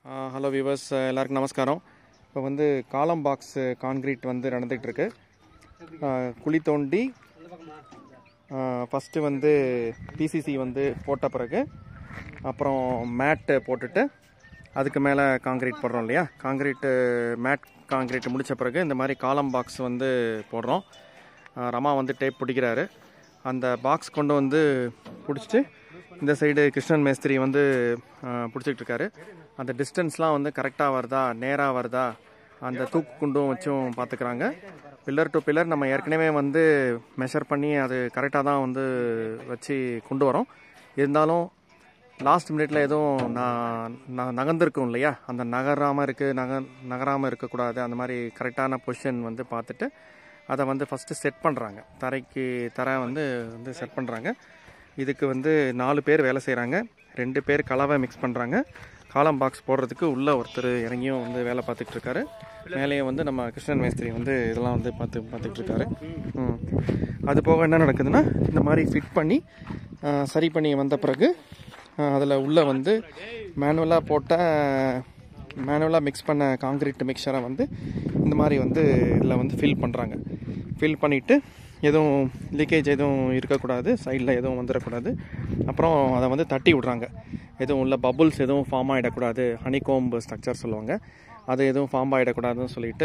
Hello viewers எல்லாருக்கும் நமஸ்காரம் இப்போ வந்து காலம் பாக்ஸ் கான்கிரீட் வந்து நடந்துகிட்டு இருக்கு ஆஹ் குழி தோண்டி ஃபஸ்ட்டு வந்து பிசிசி வந்து போட்ட பிறகு அப்புறம் மேட்டு போட்டுட்டு அதுக்கு மேலே காங்கிரீட் போடுறோம் இல்லையா காங்கிரீட்டு மேட் காங்கிரீட் முடித்த பிறகு இந்த மாதிரி காலம் பாக்ஸ் வந்து போடுறோம் ஆஹ் ரமா வந்து டேப் பிடிக்கிறாரு அந்த பாக்ஸ் கொண்டு வந்து பிடிச்சிட்டு இந்த சைடு கிருஷ்ணன் மேஸ்திரி வந்து பிடிச்சிட்டு இருக்காரு அந்த டிஸ்டன்ஸ்லாம் வந்து கரெக்டாக வருதா நேராக வருதா அந்த தூக்கு குண்டும் வச்சும் பார்த்துக்கிறாங்க பில்லர் டு பில்லர் நம்ம ஏற்கனவே வந்து மெஷர் பண்ணி அது கரெக்டாக தான் வந்து வச்சு கொண்டு வரோம் இருந்தாலும் லாஸ்ட் மினிட்ல எதுவும் நான் நான் நகர்ந்துருக்கும் இல்லையா அந்த நகராமல் இருக்குது நக நகராமல் இருக்கக்கூடாது அந்த மாதிரி கரெக்டான பொசிஷன் வந்து பார்த்துட்டு அதை வந்து ஃபஸ்ட்டு செட் பண்ணுறாங்க தரைக்கு தரை வந்து வந்து செட் பண்ணுறாங்க இதுக்கு வந்து நாலு பேர் வேலை செய்கிறாங்க ரெண்டு பேர் கலவை மிக்ஸ் பண்ணுறாங்க காலம் பாக்ஸ் போடுறதுக்கு உள்ள ஒருத்தர் இறங்கியும் வந்து வேலை பார்த்துட்டு இருக்காரு மேலேயே வந்து நம்ம கிருஷ்ணன் மேஸ்திரி வந்து இதெல்லாம் வந்து பார்த்து பார்த்துட்டு இருக்காரு ம். அது போக என்ன நடக்குதுன்னா இந்த மாதிரி ஃபிட் பண்ணி ஆ, சரி பண்ணி வந்த பிறகு அதில் உள்ள வந்து மேனுவலாக போட்ட மேனுவலாக மிக்ஸ் பண்ண காங்கிரீட் மிக்சரை வந்து இந்த மாதிரி வந்து இதில் வந்து ஃபில் பண்ணுறாங்க ஃபில் பண்ணிவிட்டு எதுவும் லீக்கேஜ் எதுவும் இருக்கக்கூடாது சைடில் எதுவும் வந்துடக்கூடாது அப்புறம் அதை வந்து தட்டி விட்றாங்க எதுவும் உள்ள பபுள்ஸ் எதுவும் ஃபார்ம் ஆகிடக்கூடாது ஹனிகோம்பு ஸ்ட்ரக்சர் சொல்லுவாங்க அது எதுவும் ஃபார்ம் ஆகிடக்கூடாதுன்னு சொல்லிட்டு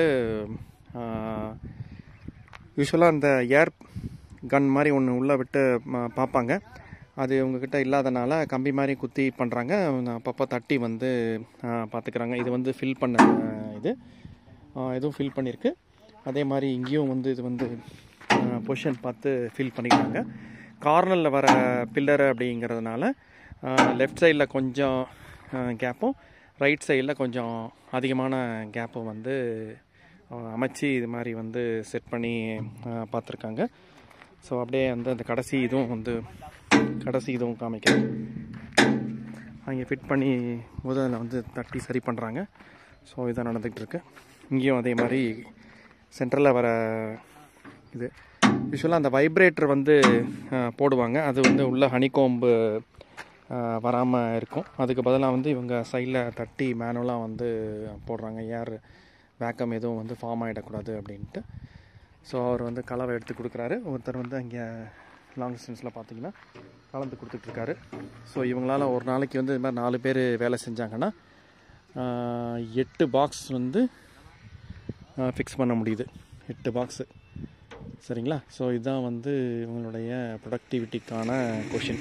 யூஸ்வலாக அந்த ஏர் கன் மாதிரி ஒன்று உள்ளே விட்டு ம- பார்ப்பாங்க அது உங்ககிட்ட இல்லாதனால கம்பி மாதிரி குத்தி பண்ணுறாங்க அப்பப்போ தட்டி வந்து பார்த்துக்கிறாங்க இது வந்து ஃபில் பண்ண அஹ், இது அஹ், இதுவும் ஃபில் பண்ணியிருக்கு அதே மாதிரி இங்கேயும் வந்து இது வந்து பொசிஷன் பார்த்து ஃபில் பண்ணிக்கிறாங்க கார்னரில் வர பில்லர் அப்படிங்கிறதுனால லெஃப்ட் சைடில் கொஞ்சம் கேப்பும் ரைட் சைடில் கொஞ்சம் அதிகமான கேப்பும் வந்து அஹ், அமைச்சு இது மாதிரி வந்து செட் பண்ணி பார்த்துருக்காங்க ஸோ அப்படியே வந்து அந்த கடைசி இதுவும் வந்து கடைசி இதுவும் காமிக்கிறேன் அங்கே ஃபிட் பண்ணி முதல்ல வந்து தட்டி சரி பண்ணுறாங்க ஸோ இதான் நடந்துகிட்டு இருக்கு இங்கேயும் அதே மாதிரி சென்டரில் வர இது யூஸ்வலாக அந்த வைப்ரேட்டர் வந்து அஹ், போடுவாங்க அது வந்து உள்ள ஹனிகோம்பு வராமல் இருக்கும் அதுக்கு பதிலாக வந்து இவங்க சைடில் தட்டி மேனுவலாக வந்து போடுறாங்க ஏர் வேக்கம் எதுவும் வந்து ஃபார்ம் ஆகிடக்கூடாது அப்படின்ட்டு ஸோ அவர் வந்து கலவை எடுத்து கொடுக்குறாரு ஒருத்தர் வந்து அங்கே லாங் டிஸ்டன்ஸில் பார்த்தீங்கன்னா கலந்து கொடுத்துட்ருக்காரு ஸோ இவங்களால ஒரு நாளைக்கு வந்து இது மாதிரி நாலு பேர் வேலை செஞ்சாங்கன்னா ஆஹ், எட்டு பாக்ஸ் வந்து ஃபிக்ஸ் பண்ண முடியுது எட்டு பாக்ஸு சரிங்களா ஸோ இதுதான் வந்து இவங்களுடைய ப்ரொடக்டிவிட்டிக்கான கொஷின்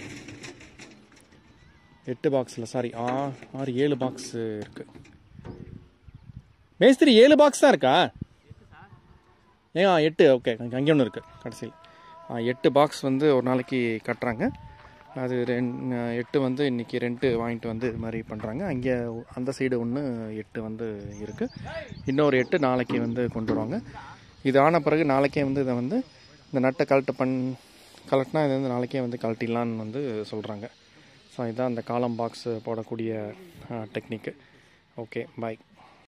எட்டு பாக்ஸில் சாரி ஆ ஆறு ஏழு பாக்ஸ் இருக்குது மேஸ்திரி ஏழு பாக்ஸ் தான் இருக்கா ஏன் ஆ, எட்டு ஓகே அங்கே ஒன்று இருக்குது கடைசியில் ஆ, எட்டு பாக்ஸ் வந்து ஒரு நாளைக்கு கட்டுறாங்க அது ரெண் எட்டு வந்து இன்றைக்கி ரெண்ட்டு வாங்கிட்டு வந்து இது மாதிரி பண்ணுறாங்க அங்கே அந்த சைடு ஒன்று எட்டு வந்து இருக்குது இன்னொரு எட்டு நாளைக்கு வந்து கொண்டு வருவாங்க இது ஆன பிறகு நாளைக்கே வந்து இதை வந்து இந்த நட்டை கலட்டு பண் கலட்டினா இதை வந்து நாளைக்கே வந்து கழட்டிடலான்னு வந்து சொல்கிறாங்க ஸோ இதுதான் அந்த காலம் பாக்ஸ் போடக்கூடிய டெக்னிக்கு ஓகே பாய்